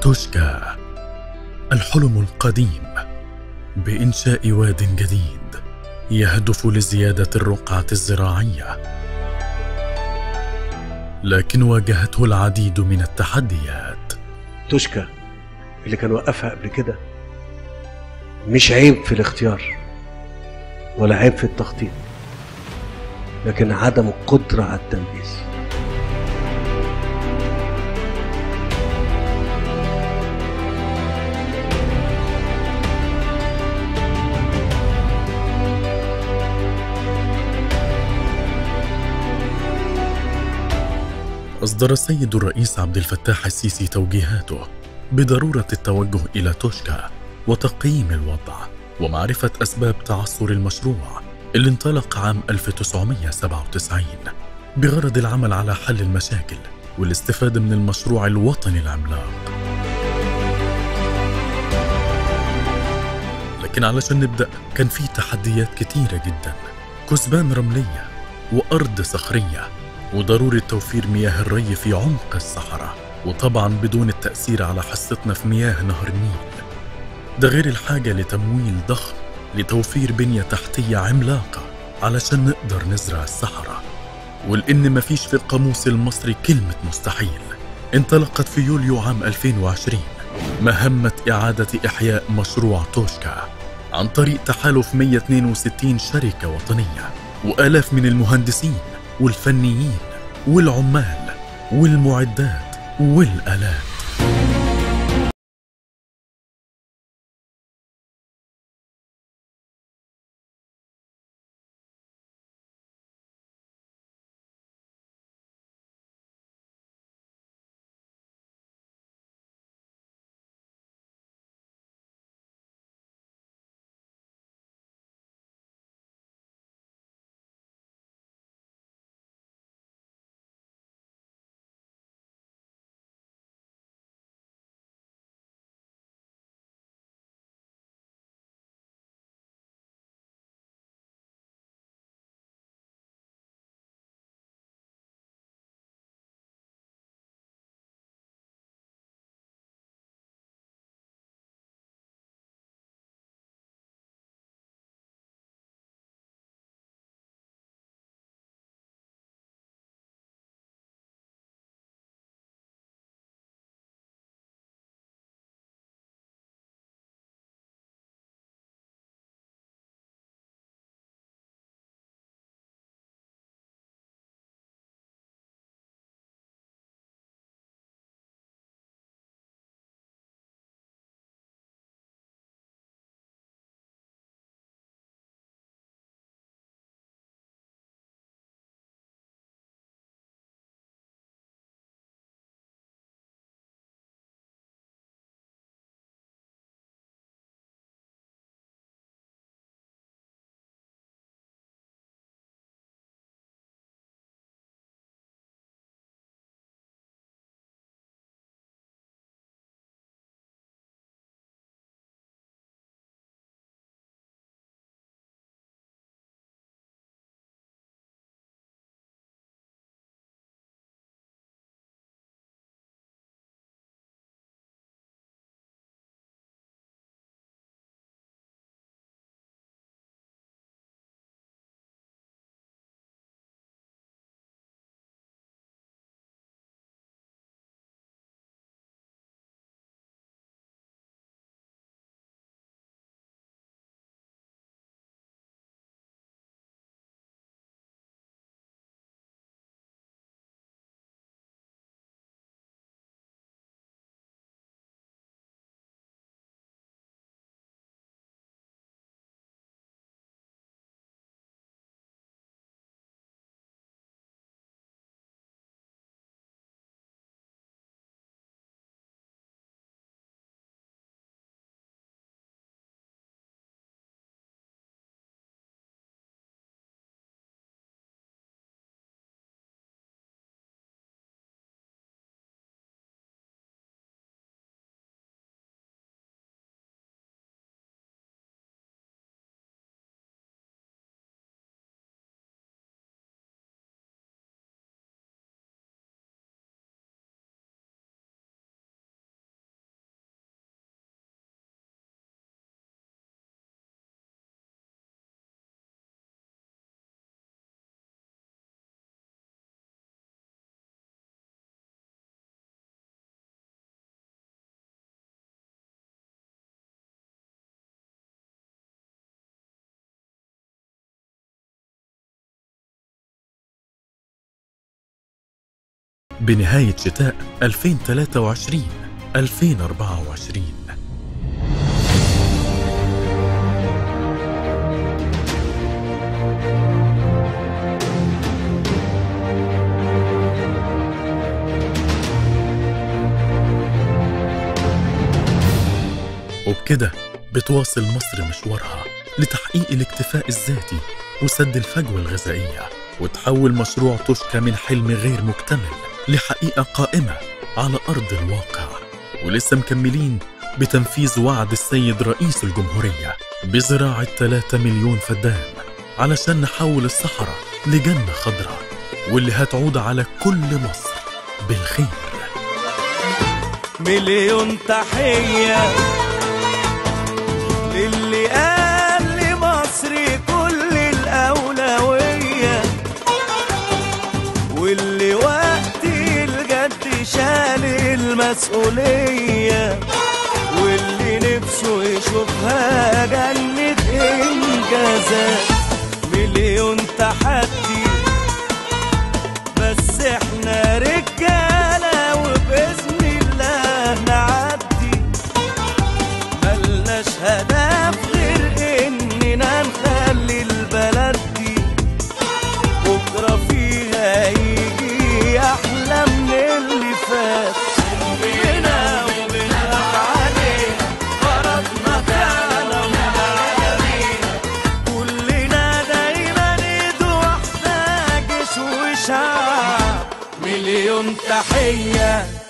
توشكا الحلم القديم بإنشاء واد جديد يهدف لزيادة الرقعة الزراعية لكن واجهته العديد من التحديات توشكا اللي كان وقفها قبل كده مش عيب في الاختيار ولا عيب في التخطيط لكن عدم القدرة على التنفيذ أصدر السيد الرئيس عبد الفتاح السيسي توجيهاته بضرورة التوجه إلى توشكا وتقييم الوضع ومعرفة أسباب تعثر المشروع اللي انطلق عام 1997 بغرض العمل على حل المشاكل والاستفادة من المشروع الوطني العملاق لكن علشان نبدأ كان في تحديات كتيرة جدا كثبان رملية وأرض صخرية وضرورة توفير مياه الري في عمق الصحراء وطبعا بدون التأثير على حصتنا في مياه نهر النيل ده غير الحاجة لتمويل ضخم لتوفير بنية تحتية عملاقة علشان نقدر نزرع الصحراء ولأن مفيش في القاموس المصري كلمة مستحيل انطلقت في يوليو عام 2020 مهمة إعادة إحياء مشروع توشكا عن طريق تحالف 162 شركة وطنية وآلاف من المهندسين والفنيين والعمال والمعدات والآلات بنهاية شتاء 2023 2024 وبكده بتواصل مصر مشوارها لتحقيق الاكتفاء الذاتي وسد الفجوة الغذائية وتحول مشروع توشكا من حلم غير مكتمل لحقيقة قائمة على أرض الواقع ولسه مكملين بتنفيذ وعد السيد رئيس الجمهورية بزراعة 3 مليون فدان علشان نحول الصحراء لجنة خضراء واللي هتعود على كل مصر بالخير مليون تحية للي قال لمصر كل الأولوية واللي وقت الجد شال المسؤولية واللي نفسه يشوفها جنة إنجازات مليون تحدي بس احنا رجالة وبإذن الله نعدي ملناش هدف غير إننا نخلي البلد دي بكرة فيها يجي أحلى من اللي فات بينا وبنخاف علينا فرضنا فعلا ومعجبين كلنا دايما ايد واحدة جيش وشعب مليون تحية